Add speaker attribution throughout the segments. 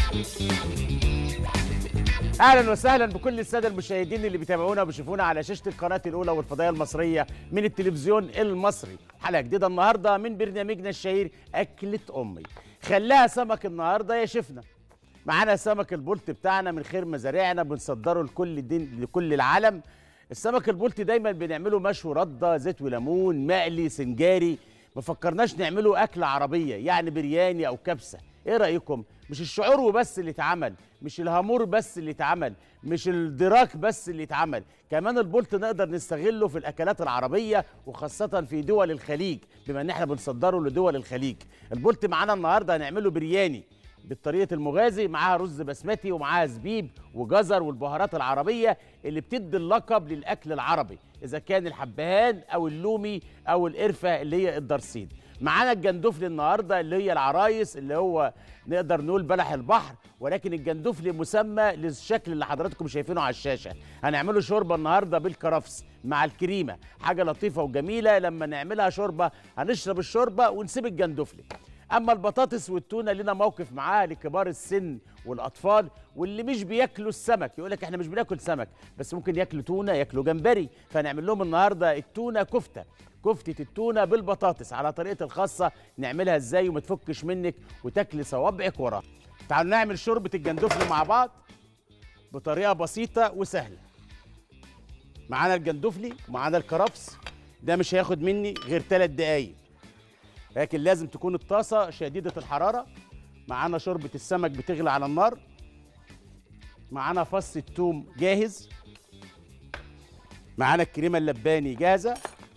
Speaker 1: اهلا وسهلا بكل الساده المشاهدين اللي بيتابعونا وبيشوفونا على شاشه القناه الاولى والفضائيه المصريه من التلفزيون المصري حلقه جديده النهارده من برنامجنا الشهير اكله امي خلاها سمك النهارده يا شفنا معانا سمك البلط بتاعنا من خير مزارعنا بنصدره لكل الدين لكل العالم السمك البلطي دايما بنعمله مشوي رده زيت وليمون مقلي سنجاري ما فكرناش نعمله اكله عربيه يعني برياني او كبسه ايه رايكم مش الشعور وبس اللي اتعمل مش الهامور بس اللي اتعمل مش الدراك بس اللي اتعمل كمان البولت نقدر نستغله في الاكلات العربيه وخاصه في دول الخليج بما ان احنا بنصدره لدول الخليج البولت معانا النهارده هنعمله برياني بالطريقه المغازي معاها رز بسمتي ومعاها زبيب وجزر والبهارات العربيه اللي بتدي اللقب للاكل العربي اذا كان الحبهان او اللومي او القرفه اللي هي الدرسين معانا الجندفلي النهارده اللي هي العرايس اللي هو نقدر نقول بلح البحر ولكن الجندفلي مسمى للشكل اللي حضراتكم شايفينه على الشاشه هنعمله شوربه النهارده بالكرفس مع الكريمه حاجه لطيفه وجميله لما نعملها شوربه هنشرب الشوربه ونسيب الجندفلي اما البطاطس والتونه لنا موقف معاها لكبار السن والاطفال واللي مش بياكلوا السمك يقول لك احنا مش بناكل سمك بس ممكن ياكلوا تونه ياكلوا جمبري فنعمل لهم النهارده التونه كفته كفتة التونة بالبطاطس على طريقة الخاصة نعملها ازاي وما تفكش منك وتاكلي صوابعك وراها تعالوا نعمل شوربة الجندفل مع بعض بطريقة بسيطة وسهلة معانا الجندفلي ومعانا الكرفس ده مش هياخد مني غير ثلاث دقايق لكن لازم تكون الطاسة شديدة الحرارة معانا شوربة السمك بتغلي على النار معانا فص التوم جاهز معانا الكريمة اللباني جاهزة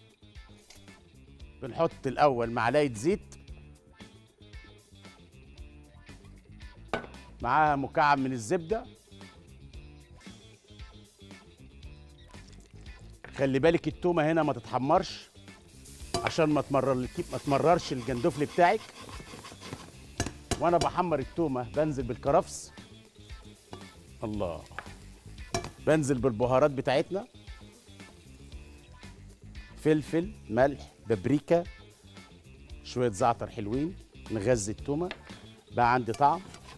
Speaker 1: بنحط الأول معلقة زيت معاها مكعب من الزبدة خلي بالك التومة هنا ما تتحمرش عشان ما تمرر ما تمررش الجندفل بتاعك وانا بحمر التومه بنزل بالكرفس الله بنزل بالبهارات بتاعتنا فلفل ملح بابريكا شويه زعتر حلوين نغذي التومه بقى عندي طعم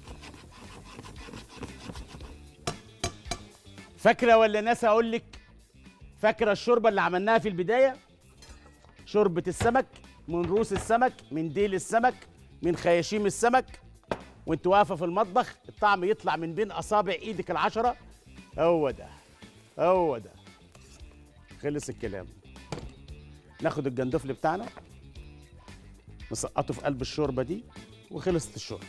Speaker 1: فاكره ولا ناس اقول لك فاكره الشوربه اللي عملناها في البدايه شوربة السمك من روس السمك من ديل السمك من خياشيم السمك وانت واقفة في المطبخ الطعم يطلع من بين أصابع إيدك العشرة هو ده هو ده خلص الكلام ناخد الجندفل بتاعنا نسقطه في قلب الشوربة دي وخلصت الشوربة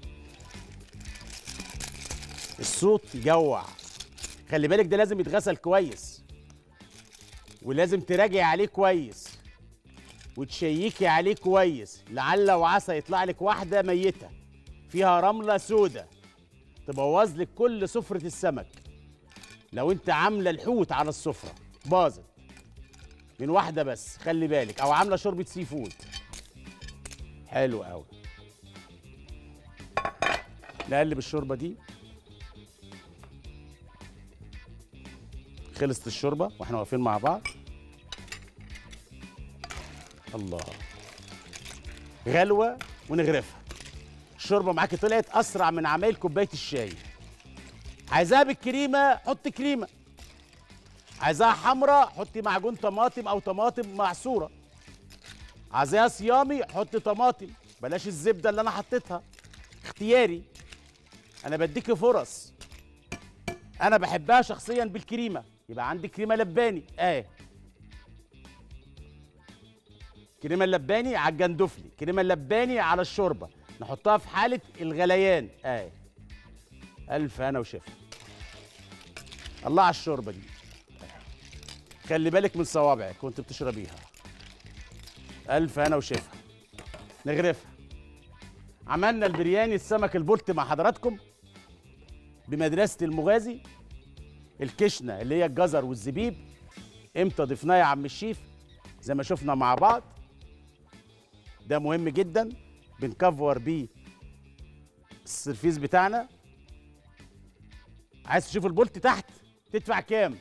Speaker 1: الصوت يجوع خلي بالك ده لازم يتغسل كويس ولازم تراجعي عليه كويس وتشيكي عليه كويس لعل وعسى يطلع لك واحده ميته فيها رمله سودة تبوظ لك كل سفره السمك لو انت عامله الحوت على السفره باظت من واحده بس خلي بالك او عامله شوربه سي فود حلو قوي نقلب الشوربه دي خلصت الشوربه واحنا واقفين مع بعض الله غلوة ونغرفها الشوربة معاكي طلعت أسرع من عمايل كوباية الشاي عايزاها بالكريمة حطي كريمة عايزاها حمراء حطي معجون طماطم أو طماطم معصورة عايزاها صيامي حطي طماطم بلاش الزبدة اللي أنا حطيتها اختياري أنا بديكي فرص أنا بحبها شخصيا بالكريمة يبقى عندي كريمة لباني آه كريمه اللباني على الجندفلي كريمه اللباني على الشوربه نحطها في حاله الغليان اهي الف هنا وشفا الله على الشوربه دي خلي بالك من صوابعك وانت بتشربيها الف هنا وشفا نغرفها عملنا البرياني السمك البلط مع حضراتكم بمدرسه المغازي الكشنه اللي هي الجزر والزبيب امتى ضفناه يا عم الشيف زي ما شفنا مع بعض ده مهم جدا بنكفور بيه السرفيس بتاعنا عايز تشوف البولت تحت تدفع كام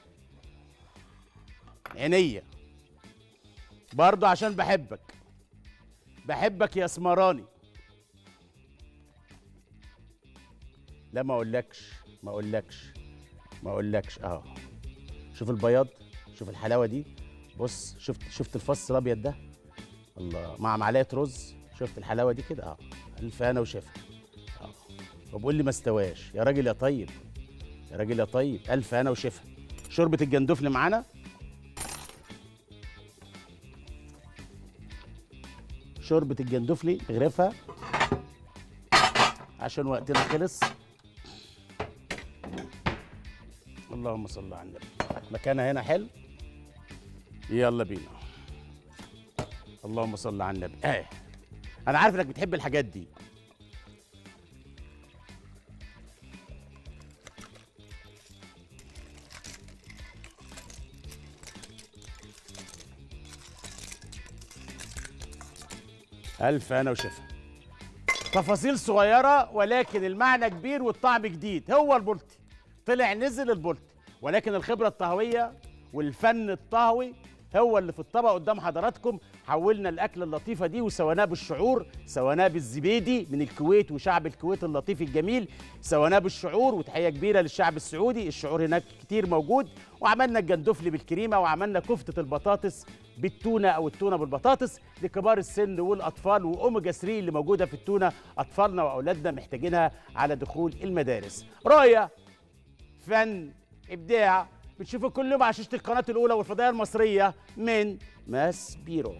Speaker 1: عينيا برضه عشان بحبك بحبك يا اسمراني لا ما اقولكش ما اقولكش ما اقولكش اهو شوف البياض شوف الحلاوه دي بص شفت شفت الفص الابيض ده الله مع معلقه رز شفت الحلاوه دي كده اه الف انا وشفا اه وبقول لي ما استواش يا راجل يا طيب يا راجل يا طيب الف انا وشفا شوربه الجندفل معانا شوربه الجندفلي نغرفها عشان وقتنا خلص اللهم صل على النبي مكانها هنا حلو يلا بينا اللهم صل على النبي اه انا عارف انك بتحب الحاجات دي الف انا وشفا تفاصيل صغيره ولكن المعنى كبير والطعم جديد هو البلطي طلع نزل البلطي ولكن الخبره الطهويه والفن الطهوي هو اللي في الطبق قدام حضراتكم حولنا الاكله اللطيفه دي وسويناه بالشعور سويناه بالزبيدي من الكويت وشعب الكويت اللطيف الجميل سويناه بالشعور وتحيه كبيره للشعب السعودي الشعور هناك كتير موجود وعملنا الجندفلي بالكريمه وعملنا كفته البطاطس بالتونه او التونه بالبطاطس لكبار السن والاطفال واوميجا 3 اللي موجوده في التونه اطفالنا واولادنا محتاجينها على دخول المدارس رؤيه فن ابداع بتشوفوا كل يوم على شاشه القناه الاولى والفضائيه المصريه من ماس بيرو